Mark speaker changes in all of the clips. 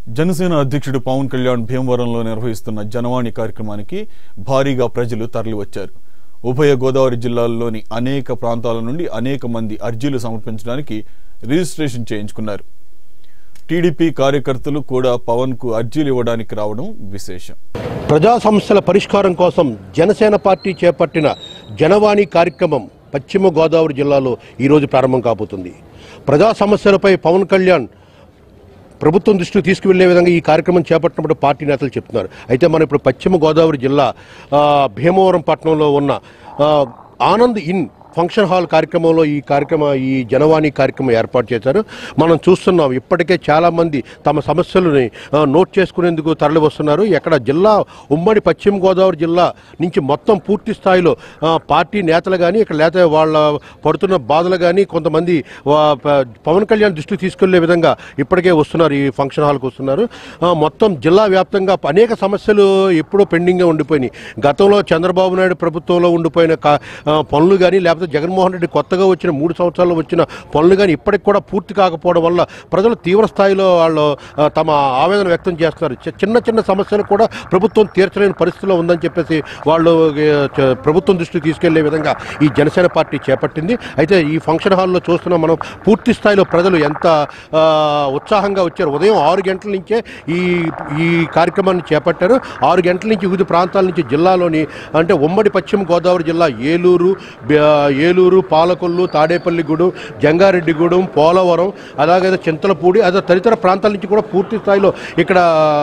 Speaker 1: జనసేన అధ్యక్షుడు పవన్ కళ్యాణ్ భీమవరంలో నిర్వహిస్తున్న జనవాణి కార్యక్రమానికి భారీగా ప్రజలు తరలివచ్చారు ఉభయ గోదావరి జిల్లాల్లోని అనేక ప్రాంతాల నుండి అనేక మంది అర్జీలు సమర్పించడానికి రిజిస్ట్రేషన్ చేయించుకున్నారు టీడీపీ కార్యకర్తలు కూడా పవన్ కు అర్జీలు ఇవ్వడానికి రావడం విశేషం
Speaker 2: ప్రజా సమస్యల పరిష్కారం కోసం జనసేన పార్టీ చేపట్టిన జనవాణి కార్యక్రమం పశ్చిమ గోదావరి జిల్లాలో ఈరోజు ప్రారంభం కాబోతుంది ప్రజా సమస్యలపై పవన్ కళ్యాణ్ ప్రభుత్వం దృష్టికి తీసుకువెళ్లే విధంగా ఈ కార్యక్రమం చేపట్టినప్పుడు పార్టీ నేతలు చెప్తున్నారు అయితే మనం ఇప్పుడు పశ్చిమ గోదావరి జిల్లా ఆ, భీమవరం పట్టణంలో ఉన్న ఆ, ఆనంద్ ఇన్ ఫంక్షన్ హాల్ కార్యక్రమంలో ఈ కార్యక్రమ ఈ జనవాణి కార్యక్రమం ఏర్పాటు చేశారు మనం చూస్తున్నాం ఇప్పటికే చాలామంది తమ సమస్యలని ఆ, నోట్ చేసుకునేందుకు తరలి వస్తున్నారు ఎక్కడ జిల్లా ఉమ్మడి పశ్చిమ గోదావరి జిల్లా నుంచి మొత్తం పూర్తి స్థాయిలో ఆ, పార్టీ నేతలు కానీ ఇక్కడ లేకపోతే వాళ్ళ పడుతున్న బాధలు కానీ కొంతమంది వా- ప- పవన్ కళ్యాణ్ దృష్టికి తీసుకెళ్లే విధంగా ఇప్పటికే వస్తున్నారు ఈ ఫంక్షన్ హాల్కి వస్తున్నారు ఆ, మొత్తం జిల్లా వ్యాప్తంగా అనేక సమస్యలు ఎప్పుడో పెండింగ్గా ఉండిపోయినాయి గతంలో చంద్రబాబు నాయుడు ప్రభుత్వంలో ఉండిపోయిన కా- ఆ, పనులు కానీ లేకపోతే జగన్మోహన్ రెడ్డి కొత్తగా వచ్చిన మూడు సంవత్సరాల్లో వచ్చిన పనులు కానీ ఇప్పటికి కూడా పూర్తి కాకపోవడం వల్ల ప్రజలు తీవ్ర స్థాయిలో వాళ్ళు ఆ, తమ ఆవేదన వ్యక్తం చేస్తున్నారు చి- చిన్న చిన్న సమస్యలు కూడా ప్రభుత్వం తీర్చలేని పరిస్థితిలో ఉందని చెప్పేసి వాళ్ళు ఆ, చ- ప్రభుత్వం దృష్టికి తీసుకెళ్లే విధంగా ఈ జనసేన పార్టీ చేపట్టింది అయితే ఈ ఫంక్షన్ హాల్లో చూస్తున్నాం మనం పూర్తి స్థాయిలో ప్రజలు ఎంత ఆ, ఉత్సాహంగా వచ్చారు ఉదయం ఆరు గంటల నుంచే ఈ ఈ కార్యక్రమాన్ని చేపట్టారు ఆరు గంటల నుంచి వివిధ ప్రాంతాల నుంచి జిల్లాలోని అంటే ఉమ్మడి పశ్చిమ గోదావరి జిల్లా ఏలూరు బ- ఏలూరు పాలకొల్లు తాడేపల్లిగూడెం జంగారెడ్డిగూడెం పోలవరం అలాగే చింతలపూడి అదే తదితర ప్రాంతాల నుంచి కూడా పూర్తి స్థాయిలో ఇక్కడ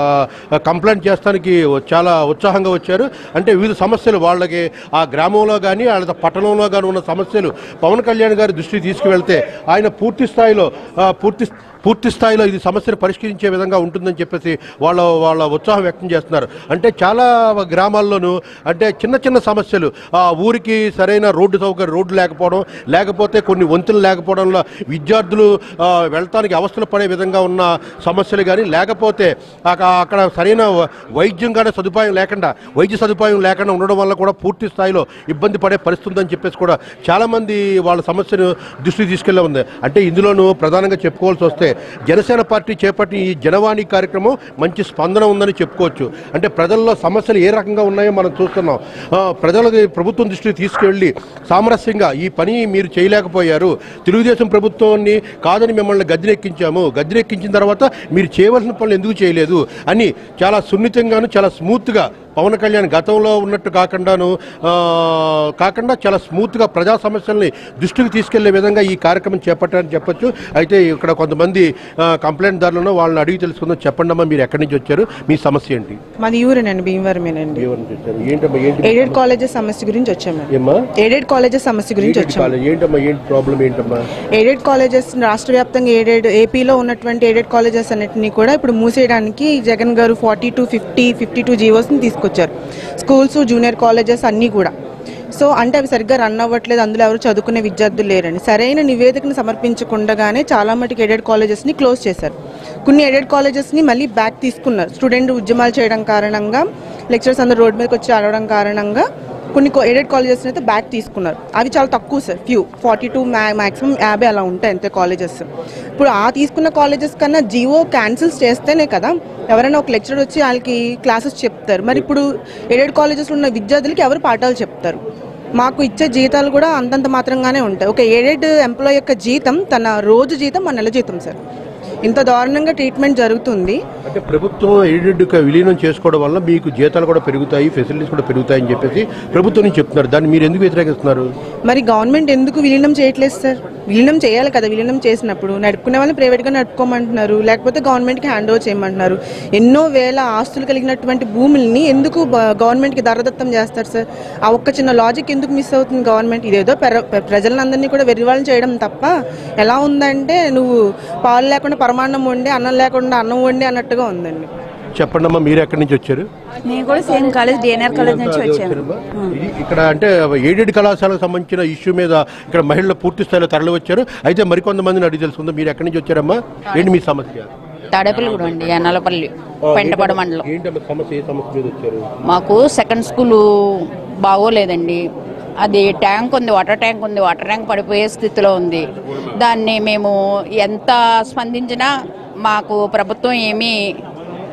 Speaker 2: ఆ, కంప్లైంట్ చేస్తానికి చాలా ఉత్సాహంగా వచ్చారు అంటే వివిధ సమస్యలు వాళ్ళకి ఆ గ్రామంలో కానీ వాళ్ళ పట్టణంలో కానీ ఉన్న సమస్యలు పవన్ కళ్యాణ్ గారి దృష్టికి తీసుకువెళ్తే ఆయన పూర్తి స్థాయిలో ఆ, పూర్తి పూర్తి స్థాయిలో ఇది సమస్యను పరిష్కరించే విధంగా ఉంటుందని చెప్పేసి వాళ్ళ వాళ్ళ ఉత్సాహం వ్యక్తం చేస్తున్నారు అంటే చాలా గ్రామాల్లోనూ అంటే చిన్న చిన్న సమస్యలు ఆ ఊరికి సరైన రోడ్డు సౌకర్యం రోడ్డు లేకపోవడం లేకపోతే కొన్ని వంతులు లేకపోవడంలో విద్యార్థులు ఆ, వెళ్తానికి అవస్థలు పడే విధంగా ఉన్న సమస్యలు కానీ లేకపోతే అక- అక్కడ సరైన వ- వైద్యం కానీ సదుపాయం లేకుండా వైద్య సదుపాయం లేకుండా ఉండడం వల్ల కూడా పూర్తి స్థాయిలో ఇబ్బంది పడే పరిస్థితి ఉందని చెప్పేసి కూడా చాలామంది వాళ్ళ సమస్యను దృష్టికి తీసుకెళ్ళే ఉంది అంటే ఇందులోనూ ప్రధానంగా చెప్పుకోవాల్సి వస్తే జనసేన పార్టీ చేపట్టిన ఈ జనవాణి కార్యక్రమం మంచి స్పందన ఉందని చెప్పుకోవచ్చు అంటే ప్రజల్లో సమస్యలు ఏ రకంగా ఉన్నాయో మనం చూస్తున్నాం ఆ, ప్రజలకి ప్రభుత్వం దృష్టికి తీసుకెళ్ళి సామరస్యంగా ఈ పని మీరు చేయలేకపోయారు తెలుగుదేశం ప్రభుత్వాన్ని కాదని మిమ్మల్ని గద్దెనెక్కించాము గద్దెనెక్కించిన తర్వాత మీరు చేయవలసిన పనులు ఎందుకు చేయలేదు అని చాలా సున్నితంగాను చాలా స్మూత్గా పవన్ కళ్యాణ్ గతంలో ఉన్నట్టు కాకుండాను ఆ, కాకుండా చాలా స్మూత్గా ప్రజా సమస్యల్ని దృష్టికి తీసుకెళ్లే విధంగా ఈ కార్యక్రమం చేపట్టారని చెప్పొచ్చు అయితే ఇక్కడ కొంతమంది ఆ, కంప్లైంట్ దారులను వాళ్ళని అడిగి తెలుసుకుందాం చెప్పండి అమ్మా మీరు ఎక్కడి నుంచి వచ్చారు మీ సమస్య ఏంటి
Speaker 3: మాది ఊరేనండి భీమవరమేనండి
Speaker 2: ఎవరి నుంచి వచ్చారు ఏంటమ్మా ఏంటి
Speaker 3: ఎయిడెడ్ కాలేజెస్ సమస్య గురించి వచ్చామండి
Speaker 2: ఏమ్మా
Speaker 3: ఎయిడెడ్ కాలేజెస్ సమస్య గురించి
Speaker 2: ఏంటి
Speaker 3: వచ్చాము
Speaker 2: కాలేజ్? ఏంటమ్మా ఏంటి ప్రాబ్లం ఏంటమ్మా
Speaker 3: ఎయిడెడ్ కాలేజెస్ రాష్ట్ర వ్యాప్తంగా ఎయిడెడ్ ఏపీలో ఉన్నటువంటి ఎయిడెడ్ కాలేజెస్ అన్నిటిని కూడా ఇప్పుడు మూసేయడానికి జగన్ గారు forty two fifty fifty two జీవోస్ని తీసుకొచ్చారు స్కూల్స్ జూనియర్ కాలేజెస్ అన్నీ కూడా సో అంటే అవి సరిగ్గా రన్ అవ్వట్లేదు అందులో ఎవరు చదువుకునే విద్యార్థులు లేరని సరైన నివేదికను సమర్పించకుండానే చాలా మటుకు ఎయిడెడ్ కాలేజెస్ని క్లోజ్ చేశారు కొన్ని ఎయిడెడ్ కాలేజెస్ని మళ్ళీ బ్యాక్ తీసుకున్నారు స్టూడెంట్ ఉద్యమాలు చేయడం కారణంగా లెక్చరర్స్ అందరూ రోడ్ మీదకి వచ్చి అడగడం కారణంగా కొన్ని ఎయిడెడ్ కాలేజెస్ అయితే బ్యాక్ తీసుకున్నారు అవి చాలా తక్కువ sir few forty two maximum యాభై అలా ఉంటాయి అంతే కాలేజెస్ ఇప్పుడు ఆ తీసుకున్న కాలేజెస్ కన్నా జియో క్యాన్సిల్స్ చేస్తేనే కదా ఎవరైనా ఒక లెక్చరర్ వచ్చి వాళ్ళకి క్లాసెస్ చెప్తారు మరి ఇప్పుడు ఎయిడెడ్ కాలేజెస్లో ఉన్న విద్యార్థులకి ఎవరు పాఠాలు చెప్తారు మాకు ఇచ్చే జీతాలు కూడా అంతంత మాత్రంగానే ఉంటాయి ఒక ఎయిడెడ్ ఎంప్లాయ్ యొక్క జీతం తన రోజు జీతం మన నెల జీతం సార్ ఇంత దారుణంగా ట్రీట్మెంట్ జరుగుతుంది
Speaker 2: అంటే ప్రభుత్వం ఎయిడెడ్ విలీనం చేసుకోవడం వల్ల మీకు జీతాలు కూడా పెరుగుతాయి ఫెసిలిటీస్ కూడా పెరుగుతాయని చెప్పేసి ప్రభుత్వం నుంచి చెప్తున్నారు దాన్ని మీరు ఎందుకు వ్యతిరేకిస్తున్నారు
Speaker 3: మరి గవర్నమెంట్ ఎందుకు విలీనం చేయట్లేదు సార్ విలీనం చేయాలి కదా విలీనం చేసినప్పుడు నడుపుకునే వాళ్ళని ప్రైవేట్గా నడుపుకోమంటున్నారు లేకపోతే గవర్నమెంట్కి హ్యాండ్ ఓవర్ చేయమంటున్నారు ఎన్నో వేల ఆస్తులు కలిగినటువంటి భూముల్ని ఎందుకు బ- గవర్నమెంట్కి దరదత్తం చేస్తారు సార్ ఆ ఒక్క చిన్న లాజిక్ ఎందుకు మిస్ అవుతుంది గవర్నమెంట్ ఇదేదో పెర- పె- ప్రజలందరినీ కూడా వెర్రివాళ్ళని చేయడం తప్ప ఎలా ఉందంటే నువ్వు పాలు లేకుండా పరమాన్నం వండి అన్నం లేకుండా అన్నం వండి అన్నట్టుగా ఉందండి
Speaker 2: చెప్పండి అమ్మా మీరు ఎక్కడి నుంచి వచ్చారు
Speaker 4: నేను కూడా సేమ్ కాలేజ్ డిఎన్ఆర్ కాలేజ్ నుంచి వచ్చాను
Speaker 2: ఇది ఇక్కడ అంటే ఎయిడెడ్ కళాశాలకు సంబంధించిన ఇష్యూ మీద ఇక్కడ మహిళలు పూర్తి స్థాయిలో తరలి వచ్చారు అయితే మరికొంతమందిని అడిగి తెలుసుకుందాం మీరు ఎక్కడి నుంచి వచ్చారమ్మా ఏంటి మీ సమస్య
Speaker 5: తాడేపల్లిగూడెం అండి ఎన్నలపల్లి పెంటపాడు మండలం
Speaker 2: ఏంటమ్మా సమస్య ఏ సమస్య మీద వచ్చారు
Speaker 5: మాకు సెకండ్ స్కూలు బాగోలేదండి అది ట్యాంక్ ఉంది వాటర్ ట్యాంక్ ఉంది వాటర్ ట్యాంక్ పడిపోయే స్థితిలో ఉంది దాన్ని మేము ఎంత స్పందించినా మాకు ప్రభుత్వం ఏమీ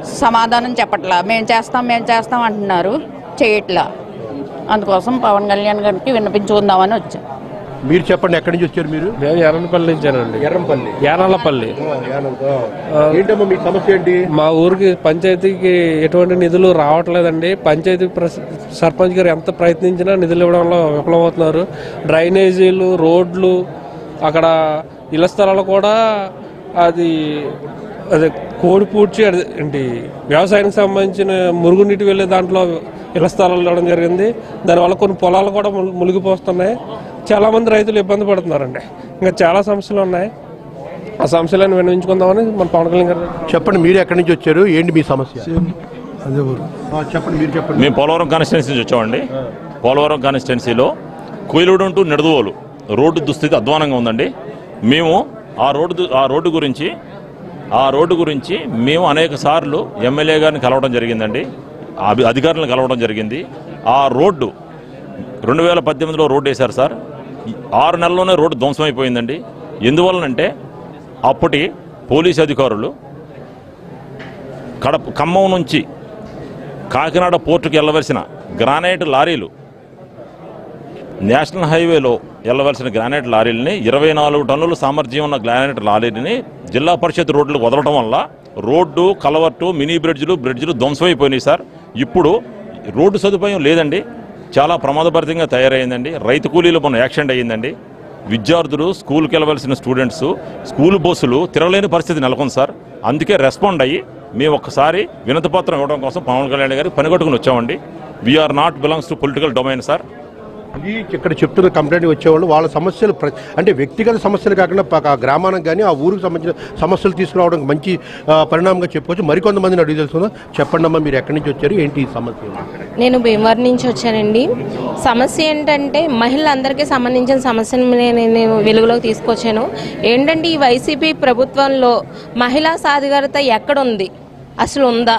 Speaker 5: సమాధానం చెప్పట్లా మేము చేస్తాం మేము చేస్తాం అంటున్నారు చేయట్లా అందుకోసం పవన్ కళ్యాణ్ గారికి విన్నపించుకుందామని వచ్చాం
Speaker 2: మీరు చెప్పండి ఎక్కడి నుంచి వచ్చారు మీరు
Speaker 6: నేను ఎర్రనపల్లి నుంచానండి
Speaker 2: ఎర్రంపల్లి
Speaker 6: యారాలపల్లి
Speaker 2: ఏంటమ్మా మీ సమస్య ఏంటి
Speaker 6: మా ఊరికి పంచాయతీకి ఎటువంటి నిధులు రావట్లేదండి పంచాయతీ ప్రెస్- సర్పంచ్ గారు ఎంత ప్రయత్నించినా నిధులు ఇవ్వడంలో విఫలమవుతున్నారు డ్రైనేజీలు రోడ్లు అక్కడ ఇళ్ల స్థలాలు కూడా అది అదే కోడి పూడ్చి అది ఏంటి వ్యవసాయానికి సంబంధించిన మురుగునీటి వెళ్ళే దాంట్లో ఇళ్ల స్థలాలు ఇవ్వడం జరిగింది దానివల్ల కొన్ని పొలాలు కూడా ములు- మునిగిపోతున్నాయి చాలామంది రైతులు ఇబ్బంది పడుతున్నారండి ఇంకా చాలా సమస్యలు ఉన్నాయి ఆ సమస్యలను వినియోగించుకుందామని మన పవన్ కళ్యాణ్ గారు
Speaker 2: చెప్పండి మీరు ఎక్కడి నుంచి వచ్చారు ఏంటి మీ సమస్య ఆ, చెప్పండి మీరు చెప్పండి
Speaker 7: మేము పోలవరం కాన్స్టిట్యున్సీ నుంచి వచ్చామండి పోలవరం కాన్స్టిట్యున్సీలో కోయిలూడు టు నిడదవోలు రోడ్డు దుస్థితి అధ్వానంగా ఉందండి మేము ఆ రోడ్డు దు- ఆ రోడ్డు గురించి ఆ రోడ్డు గురించి మేము అనేక సార్లు ఎమ్మెల్యే గారిని కలవడం జరిగిందండి అభి- అధికారులను కలవడం జరిగింది ఆ రోడ్డు రెండు వేల పద్దెనిమిదిలో రోడ్డు వేశారు సార్ ఈ ఆరు నెలల్లోనే రోడ్డు ధ్వంసమైపోయిందండి ఎందువలనంటే అప్పటి పోలీస్ అధికారులు కడప ఖమ్మం నుంచి కాకినాడ పోర్టుకు వెళ్ళవలసిన గ్రానైట్ లారీలు నేషనల్ హైవేలో వెళ్ళవలసిన గ్రానైట్ లారీలని ఇరవై నాలుగు టన్నుల సామర్థ్యం ఉన్న గ్రానైట్ లారీని జిల్లా పరిషత్ రోడ్లు వదలడం వల్ల రోడ్డు కలవర్టు మినీ బ్రిడ్జ్లు బ్రిడ్జ్లు ధ్వంసమైపోయినాయి సార్ ఇప్పుడు రోడ్డు సదుపాయం లేదండి చాలా ప్రమాదభరితంగా తయారైందండి రైతు కూలీలు మొన్న యాక్సిడెంట్ అయ్యిందండి విద్యార్థులు స్కూల్కి వెళ్ళవలసిన స్టూడెంట్స్ స్కూల్ బస్సులు తిరగలేని పరిస్థితి నెలకొంది సార్ అందుకే రెస్పాండ్ అయ్యి మేము ఒక్కసారి వినతిపత్రం ఇవ్వడం కోసం పవన్ కళ్యాణ్ గారికి పనిగట్టుకుని వచ్చామండి we are not belongs to political domain sir
Speaker 2: ఇది ఇక్కడ చెప్తున్న కంప్లైంట్ వచ్చేవాళ్ళు వాళ్ళ సమస్యలు ప్ర- అంటే వ్యక్తిగత సమస్యలు కాకుండా ప- ఆ గ్రామానికి కానీ ఆ ఊరికి సంబంధించిన సమస్యలు తీసుకురావడం మంచి ఆ, పరిణామంగా చెప్పుకోవచ్చు మరికొంతమందిని అడిగి తెలుసుకుందాం చెప్పండి అమ్మా మీరు ఎక్కడి నుంచి వచ్చారు ఏంటి ఈ సమస్య
Speaker 8: నేను భీమవరం నుంచి వచ్చానండి సమస్య ఏంటంటే మహిళలందరికీ సంబంధించిన సమస్యను నేను నేను వెలుగులోకి తీసుకొచ్చాను ఏంటంటే ఈ వైసీపీ ప్రభుత్వంలో మహిళా సాధికారత ఎక్కడుంది అసలు ఉందా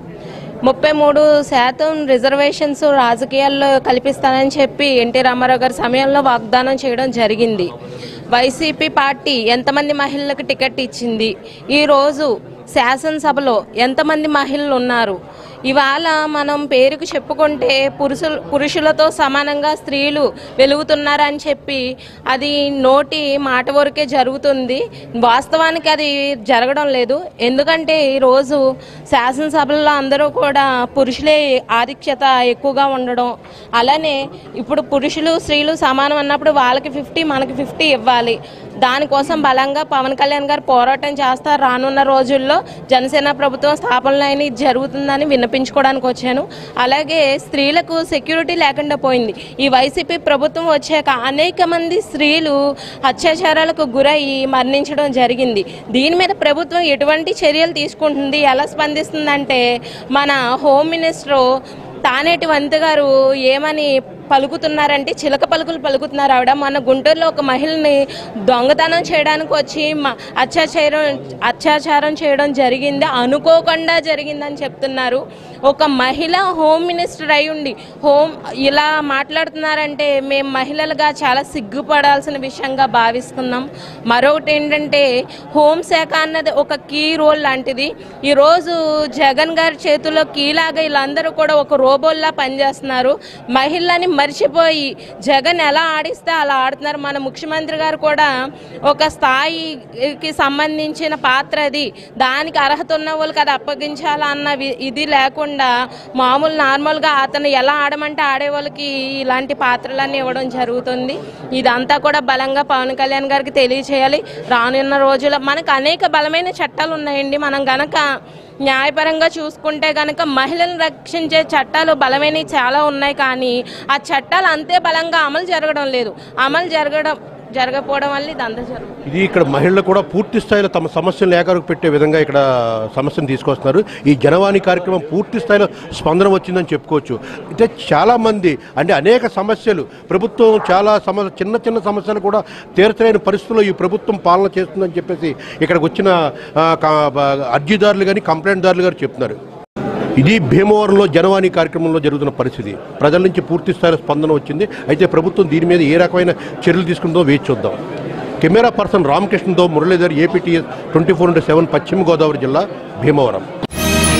Speaker 8: ముప్పై మూడు శాతం రిజర్వేషన్స్ రాజకీయాల్లో కల్పిస్తానని చెప్పి ఎన్టీ రామారావు గారి సమయంలో వాగ్దానం చేయడం జరిగింది వైసీపీ పార్టీ ఎంతమంది మహిళలకు టికెట్ ఇచ్చింది ఈరోజు శాసనసభలో ఎంతమంది మహిళలు ఉన్నారు ఇవాళ మనం పేరుకు చెప్పుకుంటే పురుషులు పురుషులతో సమానంగా స్త్రీలు వెలుగుతున్నారని చెప్పి అది నోటి మాట వరకే జరుగుతుంది వాస్తవానికి అది జరగడం లేదు ఎందుకంటే ఈరోజు శాసనసభల్లో అందరూ కూడా పురుషులే ఆధిక్యత ఎక్కువగా ఉండడం అలానే ఇప్పుడు పురుషులు స్త్రీలు సమానం అన్నప్పుడు వాళ్ళకి ఫిఫ్టీ మనకి ఫిఫ్టీ ఇవ్వాలి దానికోసం బలంగా పవన్ కళ్యాణ్ గారు పోరాటం చేస్తారు రానున్న రోజుల్లో జనసేన ప్రభుత్వం స్థాపనలో అయినా ఇది జరుగుతుందని విన్నపించుకోవడానికి వచ్చాను అలాగే స్త్రీలకు సెక్యూరిటీ లేకుండా పోయింది ఈ వైసీపీ ప్రభుత్వం వచ్చాక అనేక మంది స్త్రీలు అత్యాచారాలకు గురయ్యి మరణించడం జరిగింది దీని మీద ప్రభుత్వం ఎటువంటి చర్యలు తీసుకుంటుంది ఎలా స్పందిస్తుందంటే మన హోమ్ మినిస్టరు తానేటి వంత గారు ఏమని పలుకుతున్నారంటే చిలక పలుకులు పలుకుతున్నారు ఆవిడ మన గుంటూరులో ఒక మహిళని దొంగతనం చేయడానికి వచ్చి మ- అత్యాచారం అత్యాచారం చేయడం జరిగింది అనుకోకుండా జరిగిందని చెప్తున్నారు ఒక మహిళ హోమ్ మినిస్టర్ అయి ఉండి హోమ్ ఇలా మాట్లాడుతున్నారంటే మేము మహిళలుగా చాలా సిగ్గుపడాల్సిన విషయంగా భావిస్తున్నాం మరొకటి ఏంటంటే హోంశాఖ అన్నది ఒక కీ రోల్ లాంటిది ఈరోజు జగన్ గారి చేతుల్లో కీలాగా వీళ్ళందరూ కూడా ఒక రోబోల్లా పనిచేస్తున్నారు మహిళని మర్చిపోయి జగన్ ఎలా ఆడిస్తే అలా ఆడుతున్నారు మన ముఖ్యమంత్రి గారు కూడా ఒక స్థాయికి సంబంధించిన పాత్ర అది దానికి అర్హత ఉన్న వాళ్ళకి అది అప్పగించాలన్న వి- ఇది లేకుండా మామూలు నార్మల్గా అతను ఎలా ఆడమంటే ఆడే వాళ్ళకి ఇలాంటి పాత్రలన్నీ ఇవ్వడం జరుగుతుంది ఇదంతా కూడా బలంగా పవన్ కళ్యాణ్ గారికి తెలియచేయాలి రానున్న రోజుల్లో మనకు అనేక బలమైన చట్టాలు ఉన్నాయండి మనం గనక న్యాయపరంగా చూసుకుంటే కనుక మహిళలను రక్షించే చట్టాలు బలమైనవి చాలా ఉన్నాయి కానీ ఆ చట్టాలు అంతే బలంగా అమలు జరగడం లేదు అమలు జరగడం జరగకపోవడం వల్ల ఇదంతా జరుగుతుంది
Speaker 2: ఇది ఇక్కడ మహిళలు కూడా పూర్తి స్థాయిలో తమ సమస్యలను ఏకారకు పెట్టే విధంగా ఇక్కడ సమస్యను తీసుకొస్తున్నారు ఈ జనవాణి కార్యక్రమం పూర్తి స్థాయిలో స్పందన వచ్చిందని చెప్పుకోవచ్చు అయితే చాలామంది అంటే అనేక సమస్యలు ప్రభుత్వం చాలా సమ చిన్న చిన్న సమస్యలు కూడా తీర్చలేని పరిస్థితుల్లో ఈ ప్రభుత్వం పాలన చేస్తుందని చెప్పేసి ఇక్కడికి వచ్చిన ఆ, కా- బ- అర్జీదారులు కానీ కంప్లైంట్దారులు గారు చెప్తున్నారు ఇది భీమవరంలో జనవాణి కార్యక్రమంలో జరుగుతున్న పరిస్థితి ప్రజల నుంచి పూర్తి స్థాయిలో స్పందన వచ్చింది అయితే ప్రభుత్వం దీని మీద ఏ రకమైన చర్యలు తీసుకుందో వేచి చూద్దాం కెమెరా పర్సన్ రామకృష్ణతో Muralidhar APTS twenty four into seven Paschima Godavari జిల్లా భీమవరం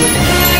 Speaker 9: న్యూస్